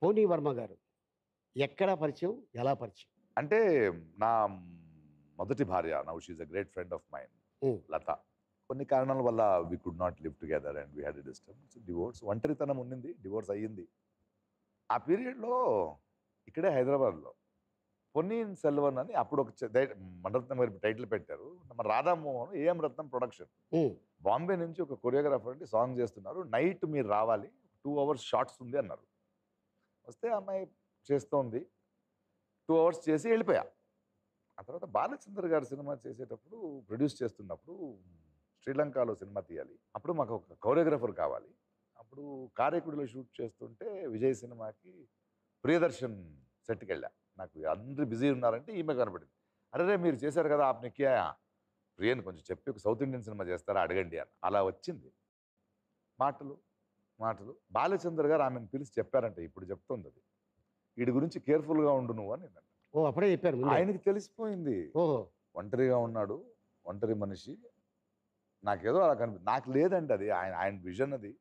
పౌని వర్మ గారు ఎక్కడ పరిచయం ఎలా పరిచయం అంటే నా మొదటి భార్య now she a great friend of mind Hmm. Latha కొన్ని కారణాల వల్ల we could not live together and we had disturb divorce ఒంటరితనం ఉన్నింది డివోర్స్ అయ్యింది ఆ పీరియడ్లో ఇక్కడే హైదరాబాద్లో పొన్నీన్ సెల్వన్ అని అప్పుడు ఒక చె- దై- మణరత్నం గారి టైటిల్ పెట్టారు మన Radhamohan A M Ratnam production um, Bombay నుంచి ఒక కొరియోగ్రాఫర్ అంటే సాంగ్ చేస్తున్నారు నైట్ మీరు రావాలి టూ అవర్స్ షార్ట్స్ ఉంది అన్నారు వస్తే ఆ అమ్మాయి చేస్తోంది టూ అవర్స్ చేసి వెళ్ళిపోయా ఆ తర్వాత బాలచంద్ర గారు సినిమా చేసేటప్పుడు ప్రొడ్యూస్ చేస్తున్నప్పుడు శ్రీలంకలో సినిమా తీయాలి అప్పుడు మాకు ఒక కొరియోగ్రాఫర్ కావాలి అప్పుడు కారేకుడిలో షూట్ చేస్తుంటే విజయ్ సినిమాకి ప్రియదర్శన్ సెట్కి వెళ్ళా నాకు అందరూ బిజీ ఉన్నారంటే ఈమె కనపడింది అరే రే మీరు చేశారు కదా ఆప్ని కియా ప్రియని కొంచెం చెప్పి ఒక సౌత్ ఇండియన్ సినిమా చేస్తారా అడగండి అని అలా వచ్చింది మాటలు మాటలు బాలచంద్ర గారు ఆమెను పిలిచి చెప్పారంట ఇప్పుడు చెప్తుంది అది వీడి గురించి కేర్ఫుల్గా ఉండు నువ్వు అని నేను ఓ అప్పుడే చెప్పారు ముందే. ఆయనకి తెలిసిపోయింది ఓహో ఒంటరిగా ఉన్నాడు ఒంటరి మనిషి నాకేదో అలా కనిపి నాకు లేదండి అది ఆయన ఆయన విజన్ అది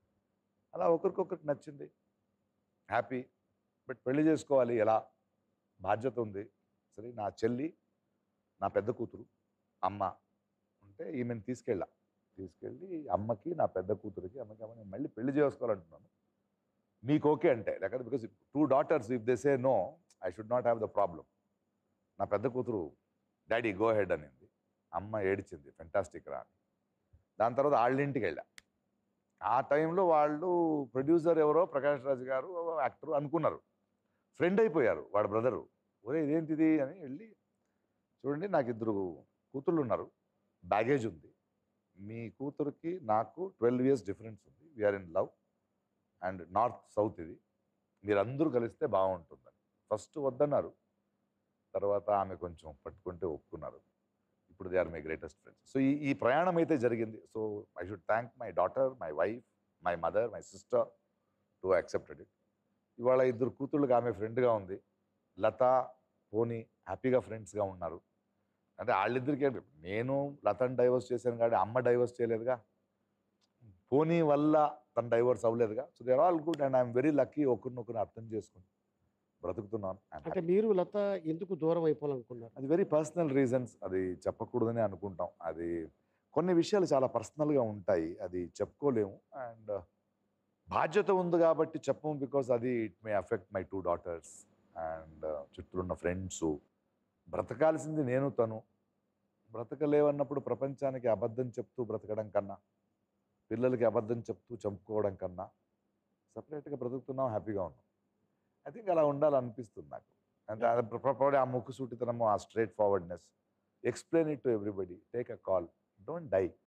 అలా ఒకరికొకరికి నచ్చింది హ్యాపీ బట్ పెళ్లి చేసుకోవాలి ఎలా బాధ్యత ఉంది సరే నా చెల్లి నా పెద్ద కూతురు అమ్మ ఉంటే ఈమెను తీసుకెళ్ళా తీసుకెళ్ళి అమ్మకి నా పెద్ద కూతురికి అమ్మకి అమ్మ నేను మళ్ళీ పెళ్లి చేసుకోవాలంటున్నాను మీకు ఓకే అంటే లేకపోతే because two daughters if they say no I should not have the problem నా పెద్ద కూతురు డాడీ గో హెడ్ అనింది అమ్మ ఏడిచింది ఫెంటాస్టిక్ రా అని దాని తర్వాత వాళ్ళ ఇంటికి వెళ్ళా ఆ టైంలో వాళ్ళు ప్రొడ్యూసర్ ఎవరో ప్రకాష్ రాజ్ గారు యాక్టర్ అనుకున్నారు ఫ్రెండ్ అయిపోయారు వాడు బ్రదరు ఒరే ఇదేంటిది అని వెళ్ళి చూడండి నాకు ఇద్దరు కూతుళ్ళు ఉన్నారు బ్యాగేజ్ ఉంది మీ కూతురికి నాకు ట్వెల్వ్ ఇయర్స్ డిఫరెన్స్ ఉంది we are in love and north south ఇది మీరందరూ కలిస్తే బాగుంటుందని ఫస్ట్ వద్దన్నారు తర్వాత ఆమె కొంచెం పట్టుకుంటే ఒప్పుకున్నారు ఇప్పుడు they are my greatest friends so ఈ ఈ ప్రయాణం అయితే జరిగింది so I should thank my daughter my wife my mother my sister to accepted it ఇవాళ ఇద్దరు కూతుళ్ళకి ఆమె ఫ్రెండ్గా ఉంది లత పోనీ హ్యాపీగా ఫ్రెండ్స్గా ఉన్నారు అంటే వాళ్ళిద్దరికి ఏంటి, నేను లతను డైవర్స్ చేశాను కానీ అమ్మ డైవర్స్ చేయలేదుగా పోనీ వల్ల తను డైవర్స్ అవ్వలేదుగా so they are all good and I'm very lucky ఒకరినొకరిని అర్థం చేసుకుని బ్రతుకుతున్నాను I'm అంటే మీరు లత ఎందుకు దూరం అయిపోవాలనుకున్నారు అది వెరీ పర్సనల్ రీజన్స్ అది చెప్పకూడదని అనుకుంటాం అది కొన్ని విషయాలు చాలా పర్సనల్గా ఉంటాయి అది చెప్పుకోలేము అండ్ బాధ్యత ఉంది కాబట్టి చెప్పము బికాస్ అది it may affect my two daughters and చుట్టూ ఉన్న ఫ్రెండ్స్ బ్రతకాల్సింది నేను తను బ్రతకలేవన్నప్పుడు ప్రపంచానికి అబద్ధం చెప్తూ బ్రతకడం కన్నా పిల్లలకి అబద్ధం చెప్తూ చంపుకోవడం కన్నా సపరేట్గా బ్రతుకుతున్నాం హ్యాపీగా ఉన్నాం ఐ థింక్ అలా ఉండాలనిపిస్తుంది నాకు అంటే అది ప్రాపర్లీ ఆ ముక్కు సూటితనము ఆ straightforwardness explain it to everybody take a call don't die